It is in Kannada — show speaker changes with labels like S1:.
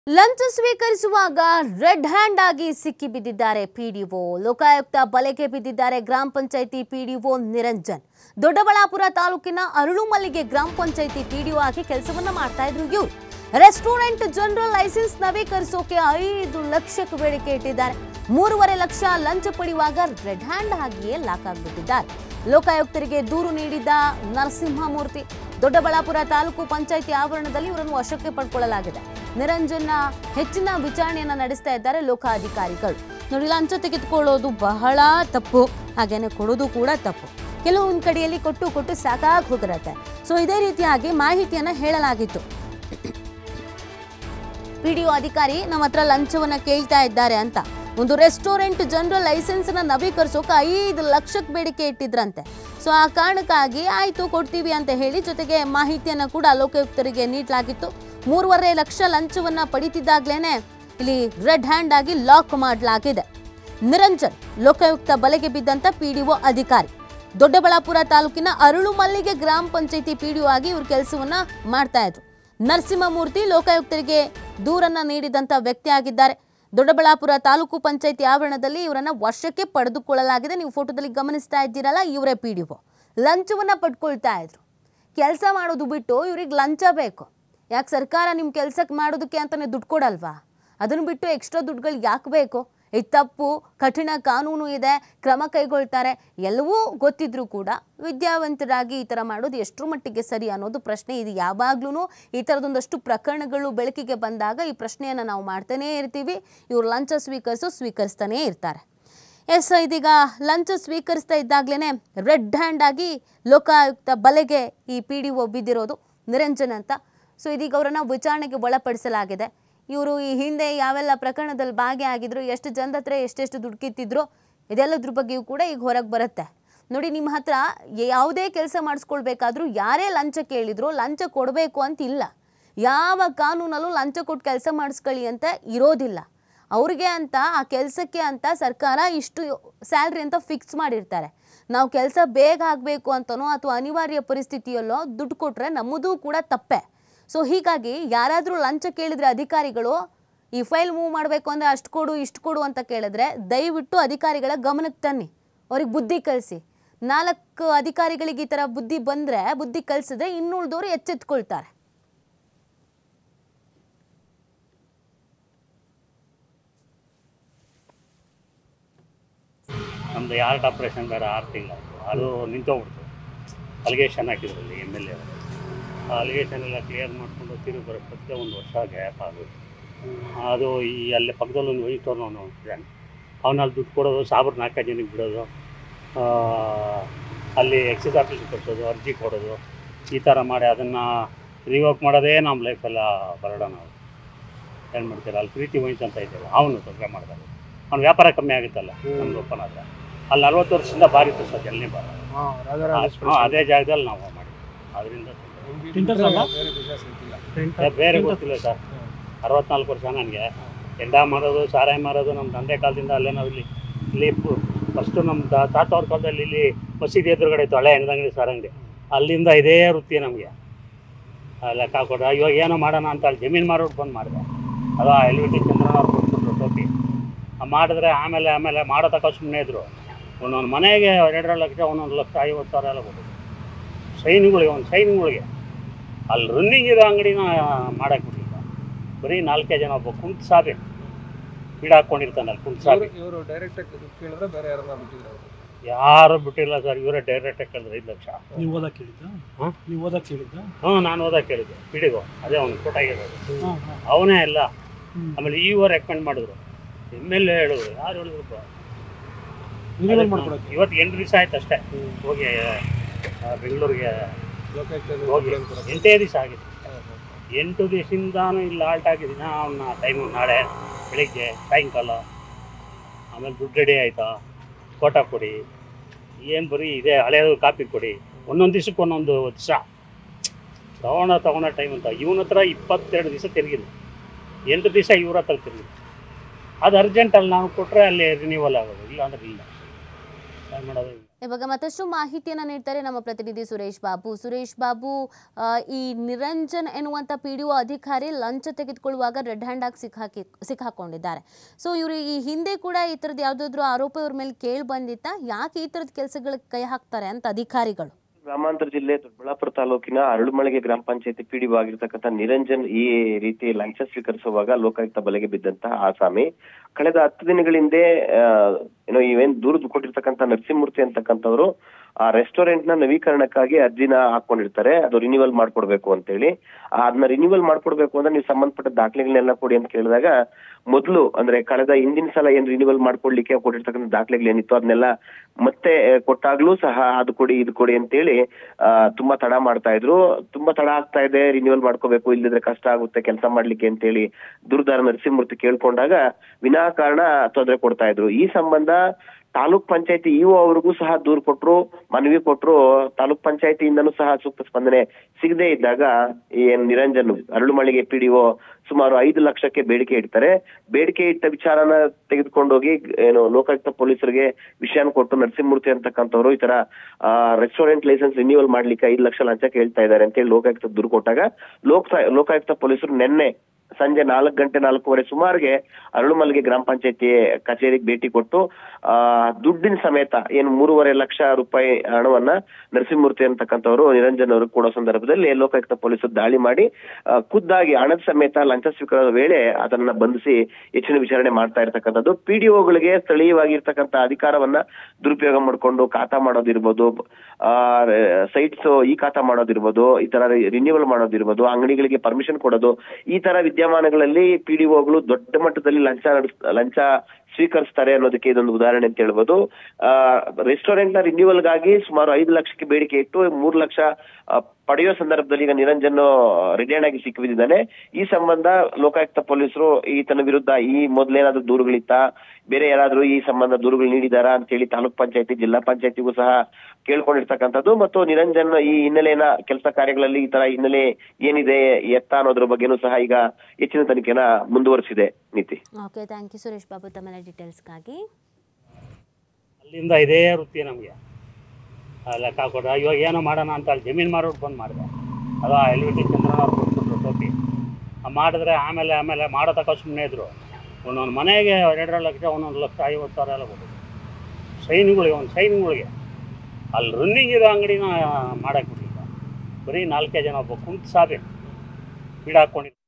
S1: ಲಂಚ ಸ್ವೀಕರಿಸುವಾಗ ರೆಡ್ ಹ್ಯಾಂಡ್ ಆಗಿ ಸಿಕ್ಕಿ ಬಿದ್ದಿದ್ದಾರೆ ಪಿಡಿಒ ಲೋಕಾಯುಕ್ತ ಬಲೆಗೆ ಬಿದ್ದಿದ್ದಾರೆ ಗ್ರಾಮ ಪಂಚಾಯಿತಿ ಪಿಡಿಒ ನಿರಂಜನ್ ದೊಡ್ಡಬಳ್ಳಾಪುರ ತಾಲೂಕಿನ ಅರಳುಮಲ್ಲಿಗೆ ಗ್ರಾಮ ಪಂಚಾಯಿತಿ ಪಿಡಿಒ ಆಗಿ ಕೆಲಸವನ್ನ ಮಾಡ್ತಾ ಇದ್ರು ಇವರು ರೆಸ್ಟೋರೆಂಟ್ ಜನರಲ್ ಲೈಸೆನ್ಸ್ ನವೀಕರಿಸೋಕೆ ಐದು ಲಕ್ಷಕ್ಕೆ ಬೇಡಿಕೆ ಇಟ್ಟಿದ್ದಾರೆ ಮೂರುವರೆ ಲಕ್ಷ ಲಂಚ ಪಡೆಯುವಾಗ ರೆಡ್ ಹ್ಯಾಂಡ್ ಆಗಿಯೇ ಲಾಕ್ ಆಗಿಬಿಟ್ಟಿದ್ದಾರೆ ಲೋಕಾಯುಕ್ತರಿಗೆ ದೂರು ನೀಡಿದ್ದ ನರಸಿಂಹಮೂರ್ತಿ ದೊಡ್ಡಬಳ್ಳಾಪುರ ತಾಲೂಕು ಪಂಚಾಯಿತಿ ಆವರಣದಲ್ಲಿ ಇವರನ್ನು ವಶಕ್ಕೆ ಪಡ್ಕೊಳ್ಳಲಾಗಿದೆ ನಿರಂಜನ್ನ ಹೆಚ್ಚಿನ ವಿಚಾರಣೆಯನ್ನ ನಡೆಸ್ತಾ ಇದ್ದಾರೆ ಲೋಕಾಧಿಕಾರಿಗಳು ನೋಡಿ ಲಂಚ ತೆಗೆದುಕೊಳ್ಳೋದು ಬಹಳ ತಪ್ಪು ಹಾಗೇನೆ ಕೊಡೋದು ಕೂಡ ತಪ್ಪು ಕೆಲವೊಂದು ಕಡೆಯಲ್ಲಿ ಕೊಟ್ಟು ಕೊಟ್ಟು ಸಾಕಾಗಿ ಹೋಗಿರತ್ತೆ ಸೊ ಇದೇ ರೀತಿಯಾಗಿ ಮಾಹಿತಿಯನ್ನ ಹೇಳಲಾಗಿತ್ತು ಪಿಡಿಒ ಅಧಿಕಾರಿ ನಮ್ಮ ಹತ್ರ ಲಂಚವನ್ನ ಕೇಳ್ತಾ ಇದ್ದಾರೆ ಅಂತ ಒಂದು ರೆಸ್ಟೋರೆಂಟ್ ಜನರಲ್ ಲೈಸೆನ್ಸ್ ನ ನವೀಕರಿಸೋಕೆ ಐದು ಲಕ್ಷಕ್ಕೆ ಬೇಡಿಕೆ ಇಟ್ಟಿದ್ರಂತೆ ಸೊ ಆ ಕಾರಣಕ್ಕಾಗಿ ಆಯ್ತು ಕೊಡ್ತೀವಿ ಅಂತ ಹೇಳಿ ಜೊತೆಗೆ ಮಾಹಿತಿಯನ್ನ ಕೂಡ ಲೋಕಾಯುಕ್ತರಿಗೆ ನೀಡಲಾಗಿತ್ತು ಮೂರುವರೆ ಲಕ್ಷ ಲಂಚವನ್ನ ಪಡಿತಿದ್ದಾಗ್ಲೇನೆ ಇಲ್ಲಿ ರೆಡ್ ಹ್ಯಾಂಡ್ ಆಗಿ ಲಾಕ್ ಮಾಡಲಾಗಿದೆ ನಿರಂಜನ್ ಲೋಕಾಯುಕ್ತ ಬಲೆಗೆ ಬಿದ್ದಂತ ಪಿಡಿಒ ಅಧಿಕಾರಿ ದೊಡ್ಡಬಳ್ಳಾಪುರ ತಾಲೂಕಿನ ಅರಳು ಮಲ್ಲಿಗೆ ಗ್ರಾಮ ಪಂಚಾಯಿತಿ ಪಿಡಿಒ ಆಗಿ ಇವ್ರ ಕೆಲಸವನ್ನ ಮಾಡ್ತಾ ಇದ್ರು ನರಸಿಂಹಮೂರ್ತಿ ಲೋಕಾಯುಕ್ತರಿಗೆ ದೂರನ್ನ ನೀಡಿದಂತ ವ್ಯಕ್ತಿ ಆಗಿದ್ದಾರೆ ದೊಡ್ಡಬಳ್ಳಾಪುರ ತಾಲೂಕು ಪಂಚಾಯಿತಿ ಆವರಣದಲ್ಲಿ ಇವರನ್ನ ವಶಕ್ಕೆ ಪಡೆದುಕೊಳ್ಳಲಾಗಿದೆ ನೀವು ಫೋಟೋದಲ್ಲಿ ಗಮನಿಸ್ತಾ ಇದ್ದೀರಲ್ಲ ಇವರೇ ಪಿ ಡಿ ಒ ಲಂಚವನ್ನ ಪಡ್ಕೊಳ್ತಾ ಇದ್ರು ಕೆಲಸ ಮಾಡೋದು ಬಿಟ್ಟು ಇವ್ರಿಗೆ ಲಂಚ ಬೇಕು ಯಾಕೆ ಸರ್ಕಾರ ನಿಮ್ಮ ಕೆಲಸಕ್ಕೆ ಮಾಡೋದಕ್ಕೆ ಅಂತಾನೆ ದುಡ್ಡು ಕೊಡಲ್ವಾ ಅದನ್ನು ಬಿಟ್ಟು ಎಕ್ಸ್ಟ್ರಾ ದುಡ್ಡುಗಳು ಯಾಕೆ ಬೇಕು ಇದು ತಪ್ಪು ಕಠಿಣ ಕಾನೂನು ಇದೆ ಕ್ರಮ ಕೈಗೊಳ್ತಾರೆ ಎಲ್ಲವೂ ಗೊತ್ತಿದ್ರೂ ಕೂಡ ವಿದ್ಯಾವಂತರಾಗಿ ಈ ಥರ ಮಾಡೋದು ಎಷ್ಟರ ಮಟ್ಟಿಗೆ ಸರಿ ಅನ್ನೋದು ಪ್ರಶ್ನೆ ಇದು ಯಾವಾಗ್ಲೂ ಈ ಥರದೊಂದಷ್ಟು ಪ್ರಕರಣಗಳು ಬೆಳಕಿಗೆ ಬಂದಾಗ ಈ ಪ್ರಶ್ನೆಯನ್ನು ನಾವು ಮಾಡ್ತಾನೇ ಇರ್ತೀವಿ ಇವ್ರು ಲಂಚ ಸ್ವೀಕರಿಸೋ ಸ್ವೀಕರಿಸ್ತಾನೇ ಇರ್ತಾರೆ ಎಸ್ ಇದೀಗ ಲಂಚ ಸ್ವೀಕರಿಸ್ತಾ ಇದ್ದಾಗ್ಲೇ ರೆಡ್ ಹ್ಯಾಂಡ್ ಆಗಿ ಲೋಕಾಯುಕ್ತ ಬಲೆಗೆ ಈ ಪಿ ಡಿ ಒ ಬಿದ್ದಿರೋದು ನಿರಂಜನ್ ಅಂತ ಸೊ ಇದೀಗ ಅವರನ್ನು ವಿಚಾರಣೆಗೆ ಒಳಪಡಿಸಲಾಗಿದೆ ಇವರು ಈ ಹಿಂದೆ ಯಾವೆಲ್ಲ ಪ್ರಕರಣದಲ್ಲಿ ಭಾಗಿಯಾಗಿದ್ರು ಎಷ್ಟು ಜನದ ಹತ್ರ ಎಷ್ಟೆಷ್ಟು ದುಡ್ಡು ಕಿತ್ತಿದ್ರು ಇದೆಲ್ಲದ್ರ ಬಗ್ಗೆಯೂ ಕೂಡ ಈಗ ಹೊರಗೆ ಬರುತ್ತೆ ನೋಡಿ ನಿಮ್ಮ ಹತ್ರ ಯಾವುದೇ ಕೆಲಸ ಮಾಡಿಸ್ಕೊಳ್ಬೇಕಾದ್ರೂ ಯಾರೇ ಲಂಚ ಕೇಳಿದ್ರು ಲಂಚ ಕೊಡಬೇಕು ಅಂತ ಇಲ್ಲ ಯಾವ ಕಾನೂನಲ್ಲೂ ಲಂಚ ಕೊಟ್ಟು ಕೆಲಸ ಮಾಡಿಸ್ಕೊಳ್ಳಿ ಅಂತ ಇರೋದಿಲ್ಲ ಅವ್ರಿಗೆ ಅಂತ ಆ ಕೆಲಸಕ್ಕೆ ಅಂತ ಸರ್ಕಾರ ಇಷ್ಟು ಸ್ಯಾಲ್ರಿ ಅಂತ ಫಿಕ್ಸ್ ಮಾಡಿರ್ತಾರೆ ನಾವು ಕೆಲಸ ಬೇಗ ಆಗಬೇಕು ಅಂತನೋ ಅಥವಾ ಅನಿವಾರ್ಯ ಪರಿಸ್ಥಿತಿಯಲ್ಲೋ ದುಡ್ಡು ಕೊಟ್ಟರೆ ನಮ್ಮದು ಕೂಡ ತಪ್ಪೆ ಸೊ ಹೀಗಾಗಿ ಯಾರಾದರೂ ಲಂಚ ಕೇಳಿದ್ರೆ ಅಧಿಕಾರಿಗಳು ಈ ಫೈಲ್ ಮೂವ್ ಮಾಡಬೇಕು ಅಂದರೆ ಅಷ್ಟು ಕೊಡು ಇಷ್ಟು ಕೊಡು ಅಂತ ಕೇಳಿದ್ರೆ ದಯವಿಟ್ಟು ಅಧಿಕಾರಿಗಳ ಗಮನಕ್ಕೆ ತನ್ನಿ ಅವ್ರಿಗೆ ಬುದ್ಧಿ ಕಲಿಸಿ ನಾಲ್ಕು ಅಧಿಕಾರಿಗಳಿಗೆ ಈ ಥರ ಬುದ್ಧಿ ಬಂದರೆ ಬುದ್ಧಿ ಕಲಿಸಿದ್ರೆ ಇನ್ನುಳಿದವರು ಎಚ್ಚೆತ್ಕೊಳ್ತಾರೆ
S2: ನಮ್ಮದು ಯಾರ್ಟ್ ಆಪ್ರೇಷನ್ ಬೇರೆ ಆರು ತಿಂಗಳಾಯಿತು ಅದು ನಿಂತೋಗ್ಬಿಡ್ತು ಅಲಿಗೇಷನ್ ಹಾಕಿದ್ರಲ್ಲಿ ಎಮ್ ಎಲ್ ಎ ಅವರು ಆ ಅಲಿಗೇಷನ್ ಎಲ್ಲ ಕ್ಲಿಯರ್ ಮಾಡಿಕೊಂಡು ತಿರುಗಿ ಬರೋಷ್ಟೊತ್ತಿಗೆ ಒಂದು ವರ್ಷ ಗ್ಯಾಪ್ ಆಗೋಯ್ತು ಅದು ಈ ಅಲ್ಲಿ ಪಕ್ಕದಲ್ಲಿ ಒಂದು ವೈಟ್ ಅವನು ಇದ್ದಾನೆ ಅವನಲ್ಲಿ ದುಡ್ಡು ಕೊಡೋದು ಸಾಬ್ರು ನಾಲ್ಕು ಜನಕ್ಕೆ ಬಿಡೋದು ಆ, ಅಲ್ಲಿ ಎಕ್ಸೈಸ್ ಆಫೀಸಿಗೆ ಕಳಿಸೋದು ಅರ್ಜಿ ಕೊಡೋದು ಈ ಥರ ಮಾಡಿ ಅದನ್ನು ರಿವೋಕ್ ಮಾಡೋದೇ ನಮ್ಮ ಲೈಫೆಲ್ಲ ಬರೋಣ ನಾವು ಏನು ಮಾಡ್ತೀರ ಅಲ್ಲಿ ಪ್ರೀತಿ ವೈನ್ಸ್ ಅಂತ ಇದ್ದೇವೆ ಅವನು ತೊಂದರೆ ಮಾಡ್ತಾರೆ ಅವ್ನು ವ್ಯಾಪಾರ ಕಮ್ಮಿ ಆಗುತ್ತಲ್ಲ ನಮ್ದು ಓಪನ್ ಆದರೆ ಅಲ್ಲಿ ನಲ್ವತ್ತು ವರ್ಷದಿಂದ ಬಾರಿ ಸರ್ ಜಲ್ನಿ ಬಾರ ಹಾಂ ಅದೇ ಜಾಗದಲ್ಲಿ ನಾವು ಮಾಡಿದ್ವಿ ಅದರಿಂದ
S3: ಟಿಂಟರ್ಸ್ ಅಲ್ಲ?
S2: ಬೇರೆ ಗೊತ್ತಿಲ್ಲ ಸರ್ ಅರವತ್ನಾಲ್ಕು ವರ್ಷ ನನಗೆ ಎಂಡ ಮಾರೋದು ಸಾರಾಯಿ ಮಾರೋದು ನಮ್ಮ ತಂದೆ ಕಾಲದಿಂದ ಅಲ್ಲೇ ನಾವು ಇಲ್ಲಿ ಇಲ್ಲಿ ಫಸ್ಟು ನಮ್ಮ ತಾ- ತಾತ ಅವ್ರ ಕಾಲದಲ್ಲಿ ಇಲ್ಲಿ ಮಸೀದಿ ಎದುರುಗಡೆ ಇತ್ತು ಹಳೆ ಹೆಣ್ದಂಗಡಿ ಸಾರಂಗಡಿ ಅಲ್ಲಿಂದ ಇದೇ ವೃತ್ತಿ ನಮಗೆ ಲೆಕ್ಕ ಕೊಡ ಇವಾಗ ಏನೋ ಮಾಡೋಣ ಅಂತ ಅಲ್ಲಿ ಜಮೀನು ಮಾರೋರು ಬಂದು ಮಾಡಿದೆ ಅದು ಎಲ್ ವಿ ಟಿ ಚಂದ್ರನವ್ರು ಕೊಟ್ಬಿಟ್ರು ಟೋಪಿ ಆ ಮಾಡಿದ್ರೆ ಆಮೇಲೆ ಆಮೇಲೆ ಮಾಡೋ ತಕ್ಕ ಸುಮ್ಮನೆ ಇದ್ರು ಒಂದೊಂದು ಮನೆಗೆ ಎರಡೆರಡು ಲಕ್ಷ ಒಂದೊಂದು ಲಕ್ಷ ಐವತ್ತು ಸಾವಿರ ಎಲ್ಲ ಕೊಟ್ಟರು ಸೈನ್ಗಳಿಗೆ ಒಂದು ಸೈನ್ಗಳಿಗೆ ಅಲ್ಲಿ ರನ್ನಿಂಗ್ ಇರೋ ಅಂಗಡಿನ ಮಾಡಕ್ಕೆ ಬಿಟ್ಟಿಲ್ಲ ಬರೀ ನಾಲ್ಕೇ ಜನ ಒಬ್ಬ ಕುಂಟ್ ಸಾಬೆ ಬೀಡ ಹಾಕ್ಕೊಂಡಿರ್ತಾನೆ ಅಲ್ಲಿ ಕುಂಟ್ ಸಾಬೆ
S3: ಇವರು ಡೈರೆಕ್ಟ್ ಆಗಿ ಕೇಳಿದ್ರೆ ಬೇರೆ ಯಾರನ್ನ ಬಿಟ್ಟಿದ್ರು
S2: ಯಾರು ಬಿಟ್ಟಿಲ್ಲ ಸರ್ ಇವರೇ ಡೈರೆಕ್ಟ್ ಕೇಳಿದ್ರೆ ಐದು ಲಕ್ಷ
S4: ನೀವು ಓದಕ್ಕೆ ಕೇಳಿದ್ದ
S2: ಹಾಂ?
S4: ನೀವು ಓದಕ್ಕೆ ಕೇಳಿದ್ದ
S2: ಹ್ಞೂ ನಾನು ಓದಕ್ಕೆ ಕೇಳಿದ್ದೆ ಪಿಡಿಗೋ ಅದೇ ಅವ್ನು ಕೊಟ್ಟಾಗಿರೋದು
S4: ಹಾಂ ಹಾಂ
S2: ಅವನೇ ಎಲ್ಲ
S4: ಹ್ಮ್.
S2: ಆಮೇಲೆ ಇವ ರೆಕಮೆಂಡ್ ಮಾಡಿದ್ರು ಎಮ್ ಎಲ್ ಎ ಹೇಳಿದ್ರು ಯಾರು ಹೇಳಿದ್ರಪ್ಪ
S4: ರಿನಿವಲ್ ಮಾಡ್ಕೊಡಕ್ಕೆ
S2: ಇವತ್ತು ಎಂಟು ದಿವಸ ಆಯ್ತು ಅಷ್ಟೇ ಹೋಗಿ ಆ, ಬೆಂಗಳೂರಿಗೆ
S3: ಲೋಕಾಯುಕ್ತ
S2: ಹೋಗಿ ಎಂಟೇ ದಿವಸ ಆಗಿದೆ ಎಂಟು ದಿವಸದಿಂದಾನು ಇಲ್ಲಿ ಆಲ್ಟ್ ಆಗಿದ್ದೀನಿ ಅವನ್ನ ಟೈಮು ನಾಳೆ ಬೆಳಿಗ್ಗೆ ಸಾಯಂಕಾಲ ಆಮೇಲೆ ದುಡ್ಡು ರೆಡಿ ಆಯಿತಾ ಫೋಟೋ ಕೊಡಿ ಏನು ಬರೀ ಇದೆ ಹಳೆಯದು ಕಾಪಿ ಕೊಡಿ ಒಂದೊಂದು ದಿವ್ಸಕ್ಕೆ ಒಂದೊಂದು ದಿವಸ ತಗೊಳ್ಳೋ ತಗೊಳ್ಳೋ ಟೈಮ್ ಅಂತ ಇವನ ಹತ್ರ ಇಪ್ಪತ್ತೆರಡು ದಿವಸ ತಿರುಗಿಲ್ಲ ಎಂಟು ದಿವಸ ಇವ್ರ ಹತ್ರ ತಿರುಗಿಲ್ಲ ಅದು ಅರ್ಜೆಂಟಲ್ಲಿ ನಾವು ಕೊಟ್ಟರೆ ಅಲ್ಲಿ ರಿನ್ಯೂವಲ್ ಆಗೋದು ಇಲ್ಲ ಅಂದ್ರೆ ಇಲ್ಲ ಏನು ಮಾಡೋದು ಇಲ್ಲ
S1: ಇವಾಗ ಮತ್ತಷ್ಟು ಮಾಹಿತಿಯನ್ನು ನೀಡ್ತಾರೆ ನಮ್ಮ ಪ್ರತಿನಿಧಿ ಸುರೇಶ್ ಬಾಬು ಸುರೇಶ್ ಬಾಬು ಆ, ಈ ನಿರಂಜನ್ ಎನ್ನುವಂಥ ಪಿ ಡಿ ಒ ಅಧಿಕಾರಿ ಲಂಚ ತೆಗೆದುಕೊಳ್ಳುವಾಗ ರೆಡ್ ಹ್ಯಾಂಡ್ ಆಗಿ ಸಿಕ್ಕಾಕಿ ಸಿಕ್ಕಾಕೊಂಡಿದ್ದಾರೆ ಸೊ ಇವರು ಈ ಹಿಂದೆ ಕೂಡ ಈ ಥರದ್ದು ಯಾವುದಾದ್ರೂ ಆರೋಪ ಇವ್ರ ಮೇಲೆ ಕೇಳಿ ಬಂದಿತ್ತಾ ಯಾಕೆ ಈ ಥರದ ಕೆಲಸಗಳಿಗೆ ಕೈ ಹಾಕ್ತಾರೆ ಅಂತ ಅಧಿಕಾರಿಗಳು
S5: ಗ್ರಾಮಾಂತರ ಜಿಲ್ಲೆ ದೊಡ್ಡಬಳ್ಳಾಪುರ ತಾಲೂಕಿನ ಅರಳುಮಳಿಗೆ ಗ್ರಾಮ ಪಂಚಾಯತಿ ಪಿಡಿಒ ಆಗಿರ್ತಕ್ಕಂಥ ನಿರಂಜನ್ ಈ ರೀತಿ ಲಂಚ ಸ್ವೀಕರಿಸುವಾಗ ಲೋಕಾಯುಕ್ತ ಬಲೆಗೆ ಬಿದ್ದಂತಹ ಆಸಾಮಿ ಕಳೆದ ಹತ್ತು ದಿನಗಳ ಹಿಂದೆ ಆ, ಏನೋ ಇವೇನ್ ದೂರದ್ದು ಕೊಟ್ಟಿರ್ತಕ್ಕಂಥ ನರಸಿಂಹಮೂರ್ತಿ ಅಂತಕ್ಕಂಥವ್ರು ಆ ರೆಸ್ಟೋರೆಂಟ್ ನ ನವೀಕರಣಕ್ಕಾಗಿ ಅರ್ಜಿನ ಹಾಕೊಂಡಿರ್ತಾರೆ ಅದು ರಿನ್ಯೂವಲ್ ಮಾಡ್ಕೊಡ್ಬೇಕು ಅಂತೇಳಿ ಆ, ಅದನ್ನ ರಿನ್ಯೂವಲ್ ಮಾಡ್ಕೊಡ್ಬೇಕು ಅಂದ್ರೆ ನೀವು ಸಂಬಂಧಪಟ್ಟ ದಾಖಲೆಗಳನ್ನೆಲ್ಲ ಕೊಡಿ ಅಂತ ಕೇಳಿದಾಗ ಮೊದಲು ಅಂದ್ರೆ ಕಳೆದ ಹಿಂದಿನ ಸಲ ಏನ್ ರಿನ್ಯೂವಲ್ ಮಾಡ್ಕೊಡ್ಲಿಕ್ಕೆ ಕೊಟ್ಟಿರ್ತಕ್ಕಂಥ ದಾಖಲೆಗಳು ಏನಿತ್ತು ಅದನ್ನೆಲ್ಲ ಮತ್ತೆ ಆ, ಕೊಟ್ಟಾಗ್ಲೂ ಸಹ ಅದು ಕೊಡಿ ಇದು ಕೊಡಿ ಅಂತೇಳಿ ಆ, ತುಂಬಾ ತಡ ಮಾಡ್ತಾ ಇದ್ರು ತುಂಬಾ ತಡ ಆಗ್ತಾ ಇದೆ ರಿನ್ಯೂವಲ್ ಮಾಡ್ಕೋಬೇಕು ಇಲ್ಲದಿದ್ರೆ ಕಷ್ಟ ಆಗುತ್ತೆ ಕೆಲಸ ಮಾಡ್ಲಿಕ್ಕೆ ಅಂತೇಳಿ ದುರ್ದಾರ ನರಸಿಂಹಮೂರ್ತಿ ಕೇಳ್ಕೊಂಡಾಗ ವಿನಾಕಾರಣ ತೊಂದರೆ ಕೊಡ್ತಾ ಇದ್ರು ಈ ಸಂಬಂಧ ತಾಲೂಕ್ ಪಂಚಾಯತಿ ಇಒ ಅವ್ರಿಗೂ ಸಹ ದೂರು ಕೊಟ್ರು ಮನವಿ ಕೊಟ್ರು ತಾಲೂಕ್ ಪಂಚಾಯತಿಯಿಂದನೂ ಸಹ ಸೂಕ್ತ ಸ್ಪಂದನೆ ಸಿಗದೆ ಇದ್ದಾಗ ಏನ್ ನಿರಂಜನ್ ಅರಳುಮಳಿಗೆ ಪಿಡಿಒ ಸುಮಾರು ಐದು ಲಕ್ಷಕ್ಕೆ ಬೇಡಿಕೆ ಇಡ್ತಾರೆ ಬೇಡಿಕೆ ಇಟ್ಟ ವಿಚಾರನ ತೆಗೆದುಕೊಂಡೋಗಿ ಏನು ಲೋಕಾಯುಕ್ತ ಪೊಲೀಸರಿಗೆ ವಿಷಯನ ಕೊಟ್ಟು ನರಸಿಂಹಮೂರ್ತಿ ಅಂತಕ್ಕಂಥವ್ರು ಈ ತರ ರೆಸ್ಟೋರೆಂಟ್ ಲೈಸೆನ್ಸ್ ರಿನ್ಯೂವಲ್ ಮಾಡ್ಲಿಕ್ಕೆ ಐದು ಲಕ್ಷ ಲಂಚ ಕೇಳ್ತಾ ಇದ್ದಾರೆ ಅಂತ ಹೇಳಿ ಲೋಕಾಯುಕ್ತ ದೂರು ಕೊಟ್ಟಾಗ ಲೋಕ ಲೋಕಾಯುಕ್ತ ಪೊಲೀಸರು ನಿನ್ನೆ ಸಂಜೆ ನಾಲ್ಕು ಗಂಟೆ ನಾಲ್ಕೂವರೆ ಸುಮಾರಿಗೆ ಅರಳುಮಲ್ಗೆ ಗ್ರಾಮ ಪಂಚಾಯತಿ ಕಚೇರಿಗೆ ಭೇಟಿ ಕೊಟ್ಟು ಆ ದುಡ್ಡಿನ ಸಮೇತ ಏನು ಮೂರುವರೆ ಲಕ್ಷ ರೂಪಾಯಿ ಹಣವನ್ನ ನರಸಿಂಹಮೂರ್ತಿ ಅಂತಕ್ಕಂಥವ್ರು ನಿರಂಜನ್ ಅವರು ಕೊಡೋ ಸಂದರ್ಭದಲ್ಲಿ ಲೋಕಾಯುಕ್ತ ಪೊಲೀಸರು ದಾಳಿ ಮಾಡಿ ಆ, ಖುದ್ದಾಗಿ ಹಣದ ಸಮೇತ ಲಂಚ ಸ್ವೀಕಾರದ ವೇಳೆ ಅದನ್ನ ಬಂಧಿಸಿ ಹೆಚ್ಚಿನ ವಿಚಾರಣೆ ಮಾಡ್ತಾ ಇರ್ತಕ್ಕಂಥದ್ದು ಪಿಡಿಒಗಳಿಗೆ ಸ್ಥಳೀಯವಾಗಿರ್ತಕ್ಕಂಥ ಅಧಿಕಾರವನ್ನ ದುರುಪಯೋಗ ಮಾಡ್ಕೊಂಡು ಖಾತಾ ಮಾಡೋದಿರ್ಬೋದು ಆ ಸೈಟ್ಸ್ ಈ ಖಾತಾ ಮಾಡೋದಿರ್ಬೋದು ಈ ತರ ರಿನ್ಯೂವಲ್ ಮಾಡೋದಿರ್ಬೋದು ಅಂಗಡಿಗಳಿಗೆ ಪರ್ಮಿಷನ್ ಕೊಡೋದು ಈ ತರ ವಿದ್ಯಮಾನಗಳಲ್ಲಿ ಪಿಡಿಒಗಳು ದೊಡ್ಡ ಮಟ್ಟದಲ್ಲಿ ಲಂಚ ನಡೆಸ್ ಲಂಚ ಸ್ವೀಕರಿಸ್ತಾರೆ ಅನ್ನೋದಕ್ಕೆ ಇದೊಂದು ಉದಾಹರಣೆ ಅಂತ ಹೇಳ್ಬೋದು ಆ ರೆಸ್ಟೋರೆಂಟ್ ನ ರಿನ್ಯೂವಲ್ ಗಾಗಿ ಸುಮಾರು ಐದು ಲಕ್ಷಕ್ಕೆ ಬೇಡಿಕೆ ಇಟ್ಟು ಮೂರು ಲಕ್ಷ ಆ, ಪಡೆಯೋ ಸಂದರ್ಭದಲ್ಲಿ ಈಗ ನಿರಂಜನ್ ರಿಟೈರ್ನ್ ಆಗಿ ಸಿಕ್ಕಿಬಿದ್ದಿದ್ದಾನೆ ಈ ಸಂಬಂಧ ಲೋಕಾಯುಕ್ತ ಪೊಲೀಸರು ಈತನ ವಿರುದ್ಧ ಈ ಮೊದಲೇನಾದ್ರೂ ದೂರುಗಳಿತ್ತ ಬೇರೆ ಯಾರಾದ್ರೂ ಈ ಸಂಬಂಧ ದೂರುಗಳು ನೀಡಿದಾರಾ ಅಂತ ಹೇಳಿ ತಾಲೂಕ್ ಪಂಚಾಯತಿ ಜಿಲ್ಲಾ ಪಂಚಾಯತಿಗೂ ಸಹ ಕೇಳ್ಕೊಂಡಿರ್ತಕ್ಕಂಥದ್ದು ಮತ್ತು ನಿರಂಜನ್ ಈ ಹಿನ್ನೆಲೆನ ಕೆಲಸ ಕಾರ್ಯಗಳಲ್ಲಿ ಈ ತರ ಹಿನ್ನೆಲೆ ಏನಿದೆ ಎತ್ತ ಅನ್ನೋದ್ರ ಬಗ್ಗೆನೂ ಸಹ ಈಗ ಹೆಚ್ಚಿನ ತನಿಖೆನ ಮುಂದುವರಿಸಿದೆ ನೀತಿ
S1: okay thank you Suresh Babu ತಮ್ಮೆಲ್ಲ ಡೀಟೇಲ್ಸ್ಗಾಗಿ
S2: ಅಲ್ಲಿಂದ ಇದೇ ವೃತ್ತಿ ನಮಗೆ ಲೆಕ್ಕ ಹಾಕೊಟ್ರೆ ಇವಾಗ ಏನೋ ಮಾಡೋಣ ಅಂತ ಹೇಳಿ ಜಮೀನು ಮಾರೋರು ಬಂದು ಮಾಡಿದೆ ಅದು ಎಲ್ ವಿ ಟಿ ಚಂದ್ರನವ್ರು ಕೊಟ್ಬಿಟ್ರು ಟೋಪಿ ಆ ಮಾಡಿದ್ರೆ ಆಮೇಲೆ ಆಮೇಲೆ ಮಾಡೋ ತಕ್ಕ ಸುಮ್ಮನೆ ಇದ್ರು ಒಂದೊಂದು ಮನೆಗೆ ಎರಡೆರಡು ಲಕ್ಷ ಒಂದೊಂದು ಲಕ್ಷ ಐವತ್ತು ಸಾವಿರ ಎಲ್ಲ ಕೊಟ್ಟರು ಸೈನ್ಗಳಿಗೆ ಒಂದು ಸೈನ್ಗಳಿಗೆ ಅಲ್ಲಿ ರನ್ನಿಂಗ್ ಇರೋ ಅಂಗಡಿನ ಮಾಡಕ್ಕೆ ಬಿಡಲಿಲ್ಲ ಬರೀ ನಾಲ್ಕೇ ಜನ ಒಬ್ಬ ಕುಂತ ಸಾಬೆ ಬೀಡ ಹಾಕ್ಕೊಂಡಿದ್ದು